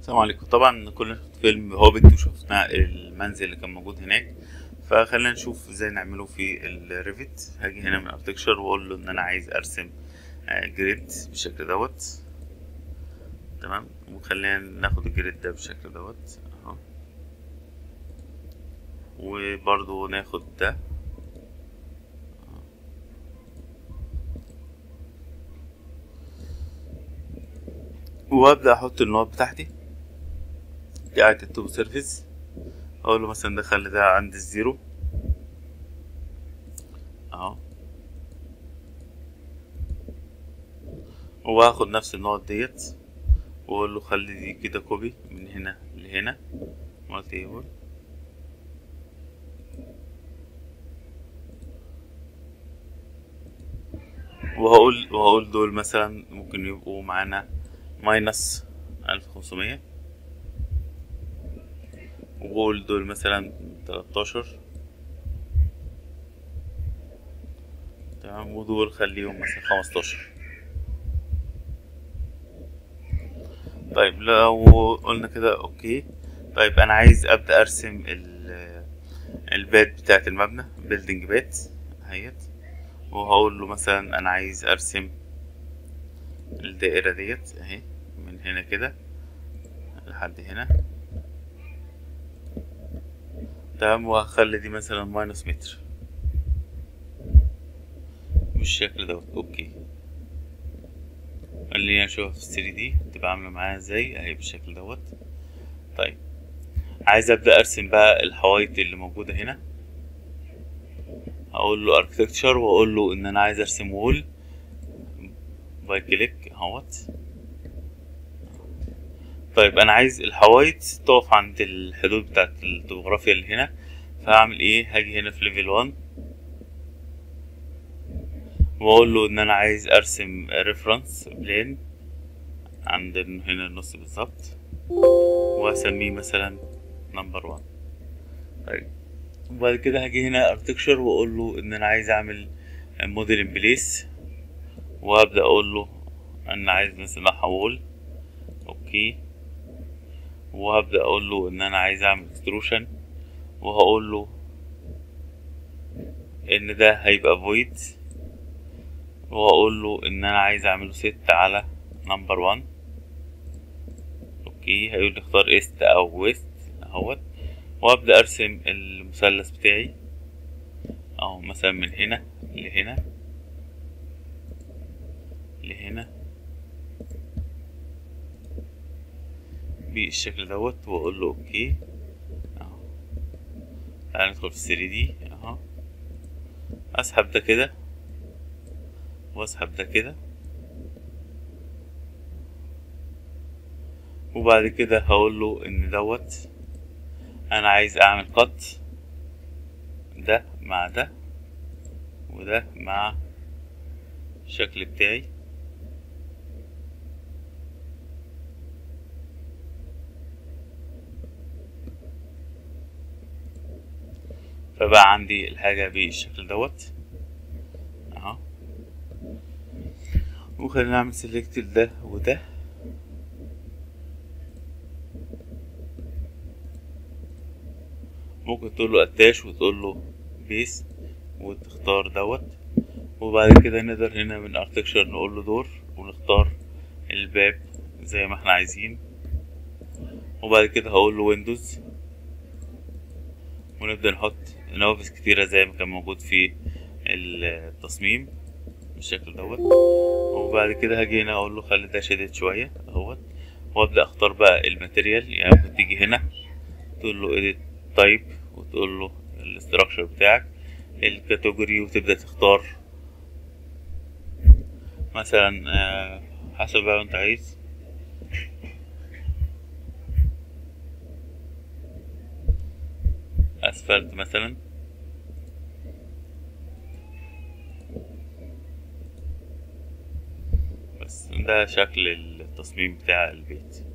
السلام عليكم طبعا كلنا شفت فيلم هوبيت وشفنا المنزل اللي كان موجود هناك فخلينا نشوف ازاي نعمله في الريفت هاجي هنا من ارتكشر واقول له ان انا عايز ارسم آه، جريد بالشكل دوت تمام وخلينا ناخد الجريد ده بالشكل دوت اهو وبرضو ناخد ده وابدا احط النقط بتاعتي قاعدة التوب سيرفيس اقول له مثلا دخل ده عند الزيرو اهو وهاخد نفس النقط ديت واقول له خلي دي كده كوبي من هنا لهنا مالتي ايبل وهقول وهقول دول مثلا ممكن يبقوا معانا ماينس ألف خمسمية وبقول دول مثلا تلاتاشر تمام ودول خليهم مثلا خمستاشر طيب لو قلنا كده اوكي طيب انا عايز ابدا ارسم ال- البات بتاعت المبنى بيلدينج بات اهيت وهقول له مثلا انا عايز ارسم الدائرة ديت اهي من هنا كده لحد هنا تمام وهخلي دي مثلا ماينس متر بالشكل دوت اوكي خلينا نشوف في 3 دي تبقى عاملة معايا ازاي اهي بالشكل دوت طيب عايز ابدأ ارسم بقى الحوايط اللي موجودة هنا هقول له اركتكتشر واقول له ان انا عايز ارسم وول باي كليك اهوت طيب انا عايز الحوايط تقف عند الحدود بتاعت التوبوغرافيا اللي هنا فهعمل ايه هاجي هنا في ليفل 1 واقول له ان انا عايز ارسم ريفرنس بلين عند هنا النص بالظبط واسميه مثلا نمبر 1 طيب وبعد كده هاجي هنا ارتكشر واقول له ان انا عايز اعمل موديل ان بليس وابدا اقول له انا عايز مثلا احول اوكي وهبدا اقول له ان انا عايز اعمل اكستروشن وهقول له ان ده هيبقى فويد وهقول له ان انا عايز اعمله ست على نمبر 1 اوكي هيقول لي اختار ايست او ويست اهوت وابدا ارسم المثلث بتاعي اهو مثلا من هنا لهنا لهنا بالشكل دوت واقول له اوكي اهو تعال ندخل في 3 دي اهو اسحب ده كده واسحب ده كده وبعد كده هقول له ان دوت انا عايز اعمل قط ده مع ده وده مع الشكل بتاعي فبقى عندي الحاجة بالشكل دوت اهو وخلينا نعمل سيلكت ده وده ممكن تقول له اتاش وتقول له بيس وتختار دوت وبعد كده نقدر هنا من ارتكشر نقول له دور ونختار الباب زي ما احنا عايزين وبعد كده هقول له ويندوز ونبدأ نحط نوافذ كتيرة زي ما كان موجود في التصميم بالشكل دوت وبعد كده هاجي هنا اقول له خلي ده شديد شوية اهوت وابدأ اختار بقى الماتيريال يعني ممكن تيجي هنا تقول له edit type وتقول له الاستراكشر بتاعك الكاتيجوري وتبدأ تختار مثلا آه، حسب بقى انت عايز اسفلت مثلا بس ده شكل التصميم بتاع البيت